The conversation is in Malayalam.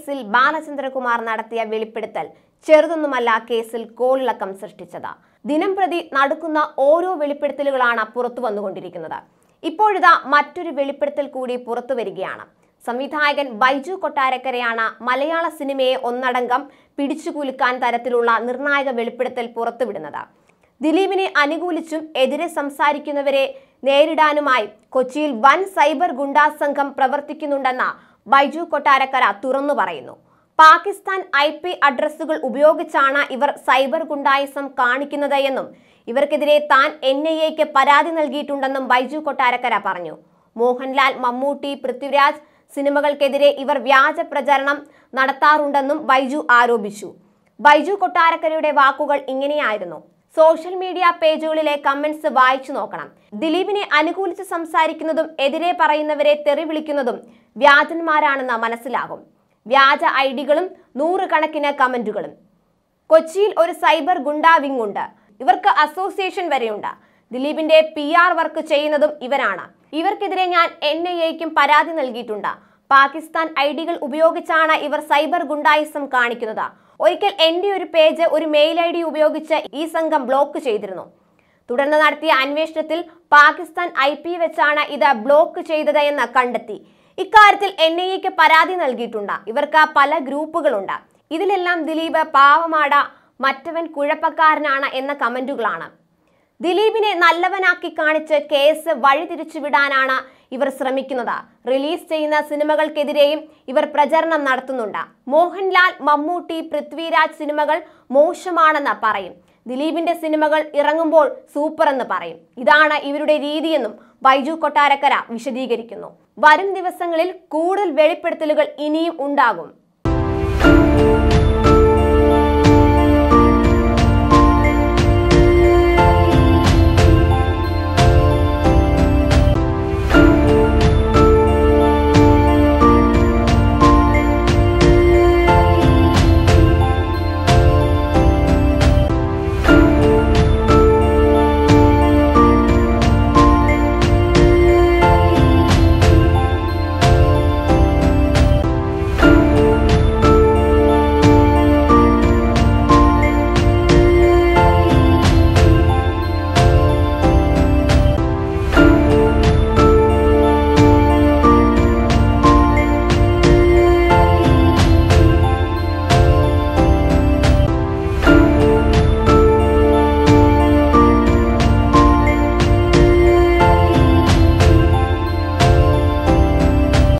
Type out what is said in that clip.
കേസിൽ ബാലചന്ദ്രകുമാർ നടത്തിയ വെളിപ്പെടുത്തൽ ചെറുതൊന്നുമല്ല കേസിൽ കോളിളക്കം സൃഷ്ടിച്ചത് ദിനം പ്രതി നടക്കുന്ന ഓരോ വെളിപ്പെടുത്തലുകളാണ് പുറത്തു വന്നുകൊണ്ടിരിക്കുന്നത് ഇപ്പോഴിതാ മറ്റൊരു വെളിപ്പെടുത്തൽ കൂടി പുറത്തു വരികയാണ് സംവിധായകൻ ബൈജു കൊട്ടാരക്കരയാണ് മലയാള സിനിമയെ ഒന്നടങ്കം പിടിച്ചുകുലുക്കാൻ തരത്തിലുള്ള നിർണായക വെളിപ്പെടുത്തൽ പുറത്തുവിടുന്നത് ദിലീപിനെ അനുകൂലിച്ചും എതിരെ സംസാരിക്കുന്നവരെ നേരിടാനുമായി കൊച്ചിയിൽ വൻ സൈബർ ഗുണ്ടാ സംഘം പ്രവർത്തിക്കുന്നുണ്ടെന്ന ബൈജു കൊട്ടാരക്കര തുറന്നു പറയുന്നു പാകിസ്ഥാൻ ഐ പി അഡ്രസ്സുകൾ ഉപയോഗിച്ചാണ് ഇവർ സൈബർ ഗുണ്ടായിസം കാണിക്കുന്നത് എന്നും ഇവർക്കെതിരെ താൻ എൻ ഐ എക്ക് പരാതി നൽകിയിട്ടുണ്ടെന്നും ബൈജു കൊട്ടാരക്കര പറഞ്ഞു മോഹൻലാൽ മമ്മൂട്ടി പൃഥ്വിരാജ് സിനിമകൾക്കെതിരെ ഇവർ വ്യാജ പ്രചരണം നടത്താറുണ്ടെന്നും ബൈജു ആരോപിച്ചു ബൈജു കൊട്ടാരക്കരയുടെ വാക്കുകൾ ഇങ്ങനെയായിരുന്നു സോഷ്യൽ മീഡിയ പേജുകളിലെ കമന്റ്സ് വായിച്ചു നോക്കണം ദിലീപിനെ അനുകൂലിച്ച് സംസാരിക്കുന്നതും എതിരെ പറയുന്നവരെ തെറി വിളിക്കുന്നതും വ്യാജന്മാരാണെന്ന് മനസ്സിലാകും വ്യാജ ഐഡികളും നൂറുകണക്കിന് കമന്റുകളും കൊച്ചിയിൽ ഒരു സൈബർ ഗുണ്ടാ വിങ് ഉണ്ട് ഇവർക്ക് അസോസിയേഷൻ വരെയുണ്ട് ദിലീപിന്റെ പി ആർ വർക്ക് ചെയ്യുന്നതും ഇവരാണ് ഇവർക്കെതിരെ ഞാൻ എൻ ഐ എക്കും പരാതി നൽകിയിട്ടുണ്ട് പാകിസ്ഥാൻ ഐഡികൾ ഉപയോഗിച്ചാണ് ഇവർ സൈബർ ഗുണ്ടായിസം കാണിക്കുന്നത് ഒരിക്കൽ എന്റെ ഒരു പേജ് ഒരു മെയിൽ ഐ ഡി ഉപയോഗിച്ച് ഈ സംഘം ബ്ലോക്ക് ചെയ്തിരുന്നു തുടർന്ന് നടത്തിയ അന്വേഷണത്തിൽ പാകിസ്ഥാൻ ഐ പി വെച്ചാണ് ഇത് ബ്ലോക്ക് ചെയ്തത് എന്ന് കണ്ടെത്തി ഇക്കാര്യത്തിൽ എൻ ഐ എക്ക് പരാതി നൽകിയിട്ടുണ്ട് ഇവർക്ക് പല ഗ്രൂപ്പുകളുണ്ട് ഇതിലെല്ലാം ദിലീപ് പാവമാട മറ്റവൻ കുഴപ്പക്കാരനാണ് എന്ന കമന്റുകളാണ് ദിലീപിനെ നല്ലവനാക്കി കാണിച്ച് കേസ് വഴിതിരിച്ചുവിടാനാണ് ഇവർ ശ്രമിക്കുന്നത് റിലീസ് ചെയ്യുന്ന സിനിമകൾക്കെതിരെയും ഇവർ പ്രചരണം നടത്തുന്നുണ്ട് മോഹൻലാൽ മമ്മൂട്ടി പൃഥ്വിരാജ് സിനിമകൾ മോശമാണെന്ന് പറയും ദിലീപിന്റെ സിനിമകൾ ഇറങ്ങുമ്പോൾ സൂപ്പർ എന്ന് പറയും ഇതാണ് ഇവരുടെ രീതിയെന്നും ബൈജു കൊട്ടാരക്കര വിശദീകരിക്കുന്നു വരും ദിവസങ്ങളിൽ കൂടുതൽ വെളിപ്പെടുത്തലുകൾ ഇനിയും ഉണ്ടാകും